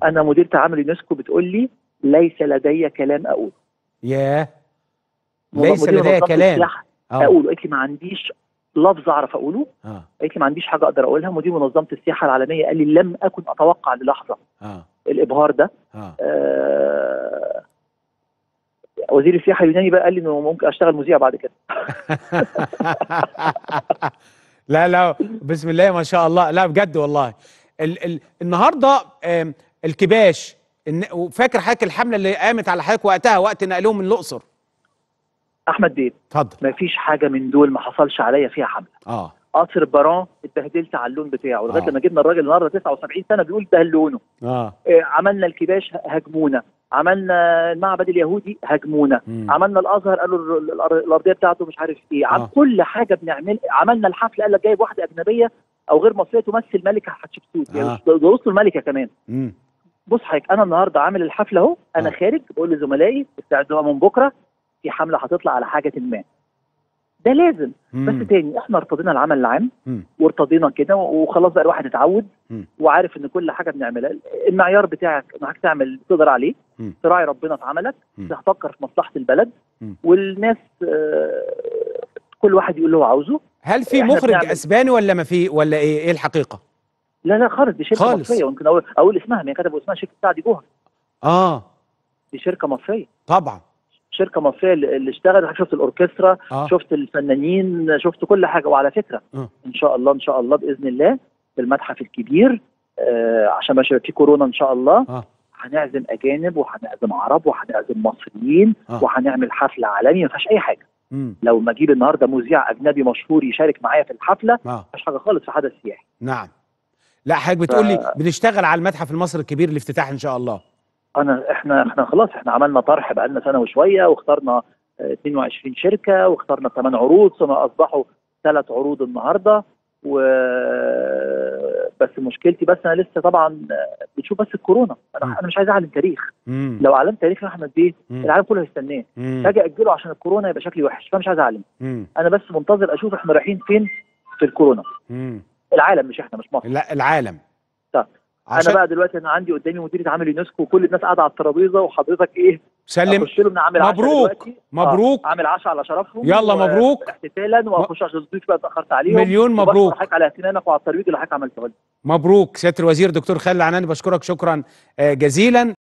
انا مدير تعامل اليونسكو بتقول لي ليس لدي كلام اقوله ياه مدير ليس لدي منظمة كلام السياحة اه اقوله قالت لي ما عنديش لفظ اعرف اقوله اه قالت لي ما عنديش حاجه اقدر اقولها مدير منظمه السياحه العالميه قال لي لم اكن اتوقع للحظه اه الابهار ده اه آه وزير السياحه اليوناني بقى قال لي انه ممكن اشتغل مذيع بعد كده لا لا بسم الله ما شاء الله لا بجد والله ال ال النهارده آم، الكباش الن- وفاكر حضرتك الحمله اللي قامت على حضرتك وقتها وقت نقلهم من الاقصر احمد ديب اتفضل ما فيش حاجه من دول ما حصلش عليا فيها حمله اه قصر بران اتبهدلت على اللون بتاعه لغايه آه. لما جبنا الراجل النهارده 79 سنه بيقول ده لونه اه إيه، عملنا الكباش هاجمونا عملنا المعبد اليهودي هاجمونا مم. عملنا الازهر قالوا ال- الأر- الارضيه بتاعته مش عارف ايه عم آه. كل حاجه بنعمل عملنا الحفله قال لك جايب واحده اجنبيه او غير مصريه تمثل ملكه حتشبسوت يعني آه. مش- ده وصلوا الملكه كمان مم. بص حضرتك انا النهارده عامل الحفله اهو انا آه. خارج بقول لزملائي استعدوا من بكره في حمله هتطلع على حاجه ما ده لازم مم. بس تاني احنا ارتضينا العمل العام مم. وارتضينا كده وخلاص بقى الواحد اتعود مم. وعارف ان كل حاجه بنعملها المعيار بتاعك انك تعمل تقدر عليه مم. تراعي ربنا في عملك مم. تفكر في مصلحه البلد مم. والناس آه، كل واحد يقول اللي هو عاوزه هل في إحنا مخرج بنعمل- اسباني ولا ما في ولا ايه ايه الحقيقه لا لا خالص دي شركه خالص. مصريه ممكن اقول اقول اسمها ما هي كتبوا اسمها شركه سعدي جوهر اه دي شركه مصريه طبعا شركه مصريه اللي اللي اشتغلت شفت الاوركسترا اه شفت الفنانين شفت كل حاجه وعلى فكره آه. ان شاء الله ان شاء الله باذن الله في المتحف الكبير آه عشان ما يبقى في كورونا ان شاء الله اه هنعزم اجانب وهنعزم عرب وهنعزم مصريين آه. وهنعمل حفله عالمي ما فيهاش اي حاجه مم. لو ما اجيب النهارده مذيع اجنبي مشهور يشارك معايا في الحفله ما اه فيهاش حاجه خالص في حدث سياحي نعم لا حضرتك بتقول لي بنشتغل على المتحف المصري الكبير الافتتاح ان شاء الله انا احنا احنا خلاص احنا عملنا طرح بقالنا سنه وشويه واخترنا آه، 22 شركه واخترنا 8 عروض ثم اصبحوا ثلاث عروض النهارده و بس مشكلتي بس انا لسه طبعا آه، بتشوف بس الكورونا مم. انا انا مش عايز اعلن تاريخ مم. لو اعلنت تاريخ يا احمد بيه مم. العالم كله هيستناه مم. فاجي اجله عشان الكورونا يبقى شكلي وحش فمش عايز اعلن مم. انا بس منتظر اشوف احنا رايحين فين في الكورونا مم. العالم مش احنا مش مصر لا العالم طب، عشان انا بقى دلوقتي انا عندي قدامي مديريه عمل اليونسكو وكل الناس قاعده على الترابيزه وحضرتك ايه سلم اخش لهم نعمل عشاء مبروك. دلوقتي. مبروك. آه. اعمل عشاء على شرفهم يلا و- مبروك. احتفالا واخش عشان الضيوف بقى اتاخرت عليهم مليون وبشكر مبروك حضرتك على اهتمامك وعلى الترويج اللي حضرتك عملته لي مبروك سياده الوزير دكتور خالد عناني بشكرك شكرا آه، جزيلا